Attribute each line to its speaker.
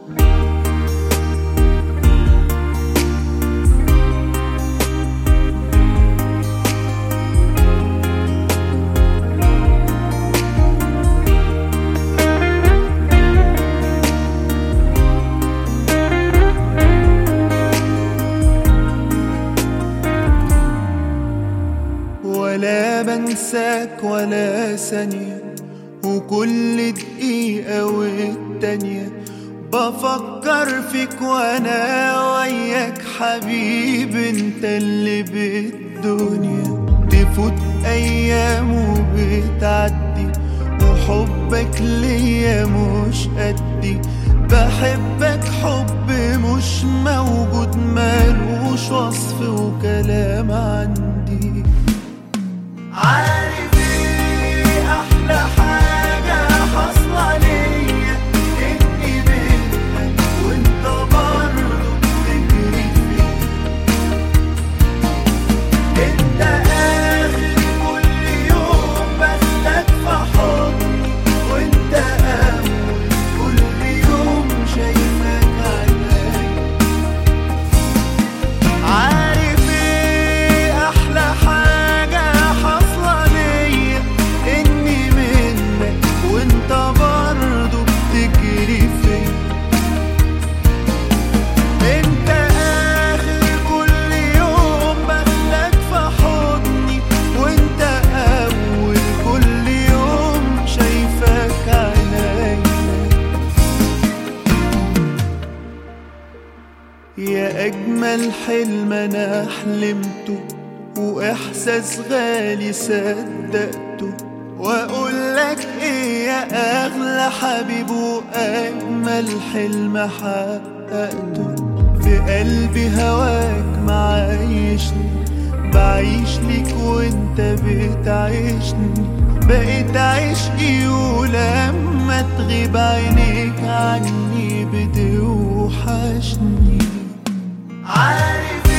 Speaker 1: ولا بنساك ولا ثانية وكل دقيقة والتانية بفكر فيك وانا وياك حبيب انت اللي بالدنيا تفوت ايام وبتعدي وحبك ليا مش قدي بحبك حب مش موجود مالوش وصف وكلام عندي عارف ايه احلى حاجة حاصلة ليا اني بينك وانت برضه بتجري فيا انت اخر كل يوم بسلك في حضني وانت اول كل يوم شايفك عيني عارف ايه احلى حاجة حاصلة ليا اني منك وانت برضه بتجري فيا انت اخر كل يوم باخدك في حضني وانت اول كل يوم شايفك عينيا يا أجمل حلم أنا حلمته وإحساس غالي صدقته وأقول لك إيه يا أغلى حبيب وأجمل حلم حققته في قلبي هواك معايشني بعيش ليك وانت بتعيشني بقيت عشقي ولما تغيب عينيك عني بتوحشني عارف